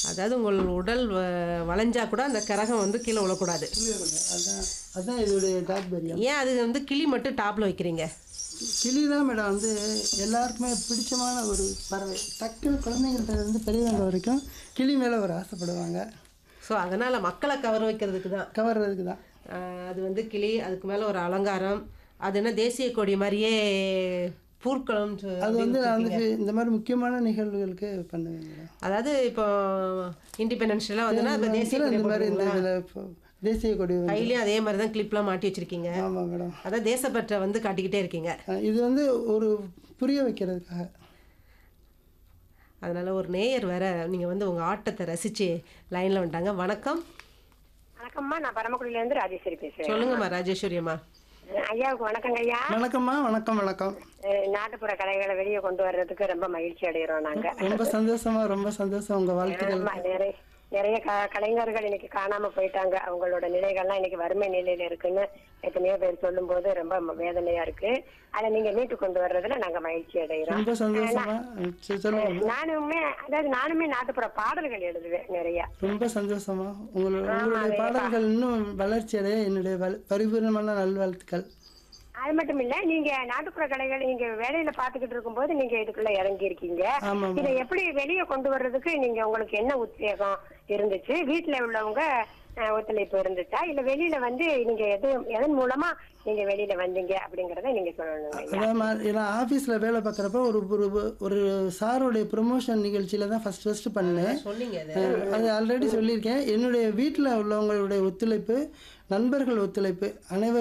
அதாவது உங்கள் உடல் வ- வளைஞ்சா கூட அந்த கரகம் வந்து கீழே விழக்கூடாது அதான் அதான் இதோடைய தாத்பரியம் ஏன் அது வந்து கிளி மட்டும் டாப்பில் வைக்கிறீங்க கிளி தான் மேடம் வந்து எல்லாருக்குமே பிடிச்சமான ஒரு பறவை டக்குன்னு குழந்தைங்கள்ட்ட இருந்து பெரியவங்க வரைக்கும் கிளி மேலே ஒரு ஆசைப்படுவாங்க ஸோ அதனால் மக்களை கவர் வைக்கிறதுக்கு தான் கவர்றதுக்கு தான் ஆஹ் அது வந்து கிளி அதுக்கு மேலே ஒரு அலங்காரம் அது என்ன தேசிய கொடி மாதிரியே பூர்க்களம் சொ- அது வந்து நான் வந்து இந்த மாதிரி முக்கியமான நிகழ்வுகளுக்கு பண்ணுவேன் மேடம் அதாவது இப்போ இண்டிபெண்டன்ஸ்லாம் வந்துன்னா இப்போ தேசிய கொடி இந்த மாதிரி இந்த போடுவீங்களா? இதில் இப்போ தேசிய கொடி வந்து கையிலையும் அதே மாதிரி தான் கிளிப்லாம் மாட்டி வச்சிருக்கீங்க ஆமாம் மேடம் அதான் தேசப்பற்றை வந்து காட்டிக்கிட்டே இருக்கீங்க அஹ் இது வந்து ஒரு புரிய வைக்கிறதுக்காக அதனால ஒரு நேயர் வேற நீங்கள் வந்து உங்கள் ஆட்டத்தை ரசித்து லைனில் வந்துட்டாங்க வணக்கம் வணக்கம்மா நான் பரமக்குடியில இருந்து ராஜேஸ்வரி பேசுறேன் சொல்லுங்கம்மா ராஜேஸ்வரி அம்மா அஹ் ஐயாவுக்கு வணக்கங்க ஐயா வணக்கம்மா வணக்கம் வணக்கம் அஹ் நாட்டுப்புற கலைகளை வெளியே கொண்டு வர்றதுக்கு ரொம்ப மகிழ்ச்சி அடைகிறோம் நாங்க ரொம்ப சந்தோஷமா ரொம்ப சந்தோஷம் உங்கள் வாழ்த்துக்கள் ஆமா, நிறைய நிறைய க- கலைஞர்கள் இன்னைக்கு காணாம போயிட்டாங்க அவங்களோட நிலைகள்லாம் இன்னைக்கு வறுமை நிலையில இருக்குன்னு எத்தனையோ பேர் சொல்லும் போது ரொம்ப ம- வேதனையா இருக்கு அதை நீங்க மீட்டு கொண்டு வர்றதுல நாங்க மகிழ்ச்சி அடைகிறோம் ரொம்ப சந்தோஷமா சரி, சொல்லுங்க நானுமே அதாவது நானுமே நாட்டுப்புற பாடல்கள் எழுதுவேன் நிறைய ரொம்ப சந்தோஷமா உங்களோட உங்களுடைய பாடல்கள் இன்னும் வளர்ச்சி அடைய என்னுடைய வல்- பரிபூர்ணமான நல்வாழ்த்துக்கள் அது மட்டும் இல்ல நீங்க நாட்டுப்புற கலைகள் நீங்க வேலையில பாத்துக்கிட்டு இருக்கும்போது நீங்க இதுக்குள்ள இறங்கி இருக்கீங்க ஆமாம் இதை எப்படி வெளியே கொண்டு வர்றதுக்கு நீங்க உங்களுக்கு என்ன உத்வேகம் இருந்துச்சு வீட்டுல உள்ளவங்க அஹ், ஒத்துழைப்பு இருந்துச்சா இல்ல வெளியில வந்து நீங்க எது எதன் மூலமா நீங்க வெளியில வந்தீங்க அப்படிங்கறத நீங்க சொல்லணும் ஐயா. அதான் மா- நான் ஆஃபீஸில் வேலை பார்க்குறப்ப ஒரு ஒரு ஒரு சாருடைய ப்ரொமோஷன் நிகழ்ச்சியில் தான் ஃபஸ்ட் ஃபஸ்ட்டு பண்ணேன் சொன்னீங்க அது அஹ் அது ஆல்ரெடி சொல்லியிருக்கேன் என்னுடைய வீட்டில் உள்ளவங்களுடைய ஒத்துழைப்பு நண்பர்கள் ஒத்துழைப்பு அனைவர்